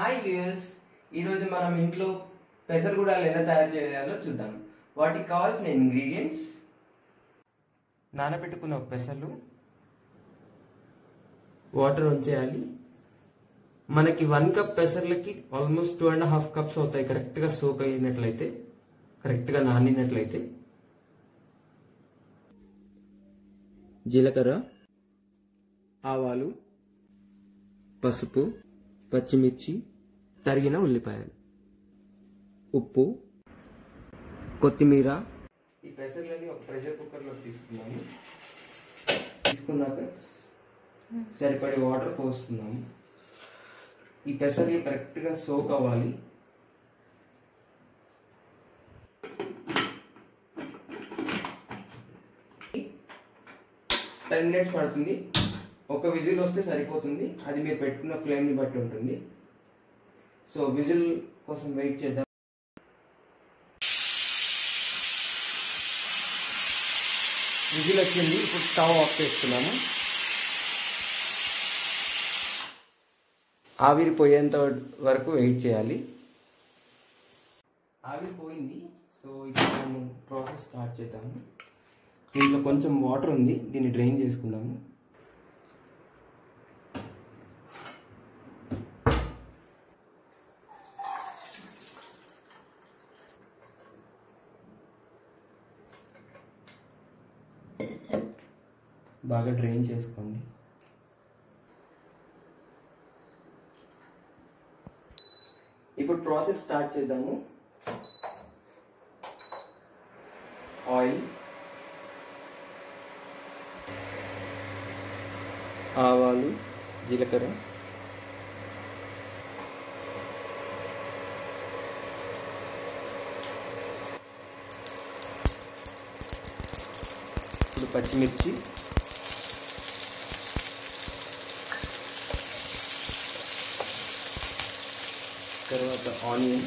hi viewers ఈరోజు మనం ఇంట్లో పెసరగూడాలు ఎలా తయారు చేయాలో చూద్దాం వాటికి కావాల్సిన ఇంగ్రీడియంట్స్ నానబెట్టుకున్న పెసర్లు వాటర్ ఉంచేయాలి మనకి వన్ కప్ పెసర్లకి almost two and half cups అవుతాయి కరెక్ట్గా సోక్ అయినట్లయితే కరెక్ట్గా నానినట్లయితే జీలకర్ర ఆవాలు పసుపు పచ్చిమిర్చి తరిగిన ఉల్లిపాయలు ఉప్పు కొత్తిమీర ఈ పెసర్లని ఒక ప్రెషర్ కుక్కర్లో తీసుకున్నాము తీసుకున్నాక సరిపడే వాటర్ పోసుకున్నాము ఈ పెసర్లు కరెక్ట్గా సోక్ అవ్వాలి టెన్ మినిట్స్ పడుతుంది ఒక విజిల్ వస్తే సరిపోతుంది అది మీరు పెట్టుకున్న ఫ్లేమ్ని బట్టి ఉంటుంది సో విజిల్ కోసం వెయిట్ చేద్దాం విజిల్ వచ్చింది ఇప్పుడు స్టవ్ ఆఫ్ చేస్తున్నాము ఆవిరి పోయేంత వరకు వెయిట్ చేయాలి ఆవిరి పోయింది సో ఇప్పుడు మనం ప్రాసెస్ స్టార్ట్ చేద్దాము దీంట్లో కొంచెం వాటర్ ఉంది దీన్ని డ్రైన్ చేసుకుందాము బాగా డ్రైన్ చేసుకోండి ఇప్పుడు ప్రాసెస్ స్టార్ట్ చేద్దాము ఆయిల్ ఆవాలు జీలకర్ర ఇప్పుడు పచ్చిమిర్చి తర్వాత ఆనియన్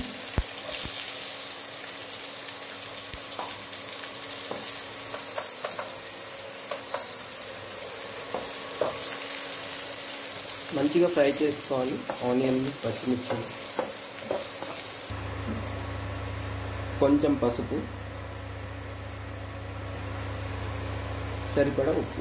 మంచిగా ఫ్రై చేసుకోవాలి ఆనియన్ పచ్చిమిర్చి కొంచెం పసుపు సరిపడా ఉప్పు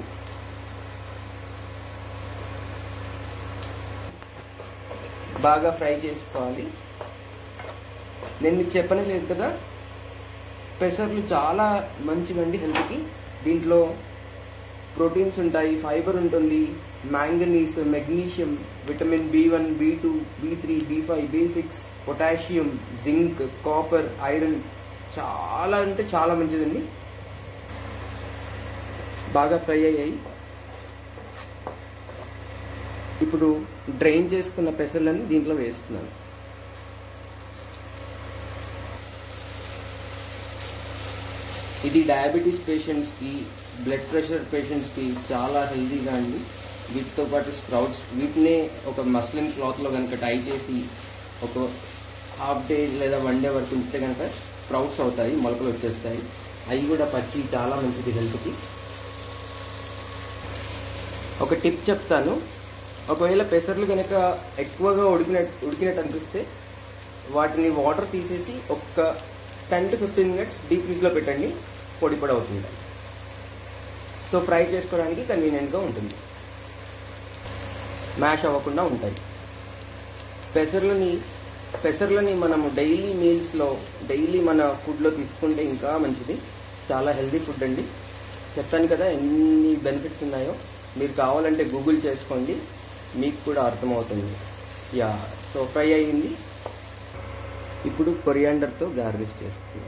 బాగా ఫ్రై చేసుకోవాలి నేను మీకు చెప్పనే లేదు కదా పెసర్లు చాలా మంచివండి హెల్త్కి దీంట్లో ప్రోటీన్స్ ఉంటాయి ఫైబర్ ఉంటుంది manganese magnesium vitamin B one B two B three B five B six potassium zinc copper iron చాలా అంటే చాలా మంచిదండి బాగా ఫ్రై అయ్యాయి ఇప్పుడు డ్రైన్ చేసుకున్న పెసర్లని దీంట్లో వేస్తున్నాను ఇది డయాబెటీస్ పేషెంట్స్కి బ్లడ్ ప్రెషర్ పేషెంట్స్కి చాలా హెల్తీగా అండి వీటితో పాటు స్ప్రౌట్స్ వీటినే ఒక మస్లిన్ క్లాత్లో కనుక టై చేసి ఒక హాఫ్ డే లేదా వన్ డే వరకు ఉంటే కనుక స్ప్రౌట్స్ అవుతాయి మొలకలు వచ్చేస్తాయి అవి కూడా పచ్చి చాలా మంచిది హెల్త్కి ఒక టిప్ చెప్తాను ఒకవేళ పెసర్లు కనుక ఎక్కువగా ఉడికినట్టు ఉడికినట్టు అనిపిస్తే వాటిని వాటర్ తీసేసి ఒక్క ten to fifteen minutes deep ఫ్రీజ్లో పెట్టండి పొడి పొడి అవుతుంది సో ఫ్రై చేసుకోవడానికి కన్వీనియంట్గా ఉంటుంది మ్యాష్ అవ్వకుండా ఉంటాయి పెసర్లని పెసర్లని మనము డైలీ మీల్స్లో డైలీ మన ఫుడ్లో తీసుకుంటే ఇంకా మంచిది చాలా హెల్తీ ఫుడ్ అండి చెప్తాను కదా ఎన్ని బెనిఫిట్స్ ఉన్నాయో మీరు కావాలంటే గూగుల్ చేసుకోండి మీకు కూడా అర్థమవుతుంది యా సో ఫ్రై అయ్యింది ఇప్పుడు కొరియాండర్తో గార్నిష్ చేసుకున్నాం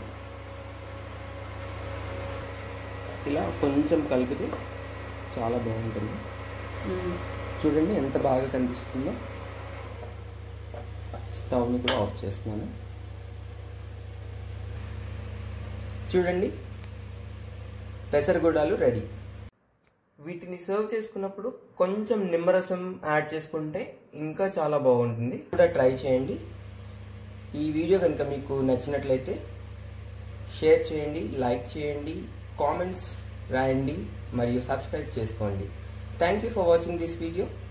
ఇలా కొంచెం కలిపితే చాలా బాగుంటుంది చూడండి ఎంత బాగా కనిపిస్తుందో స్టవ్ని కూడా ఆఫ్ చేస్తున్నాను చూడండి పెసరగూడాలు రెడీ వీటిని సర్వ్ చేసుకున్నప్పుడు కొంచెం నిమ్మరసం యాడ్ చేసుకుంటే ఇంకా చాలా బాగుంటుంది కూడా ట్రై చేయండి ఈ వీడియో కనుక మీకు నచ్చినట్లయితే షేర్ చేయండి లైక్ చేయండి కామెంట్స్ రాయండి మరియు సబ్స్క్రైబ్ చేసుకోండి thank you for watching this video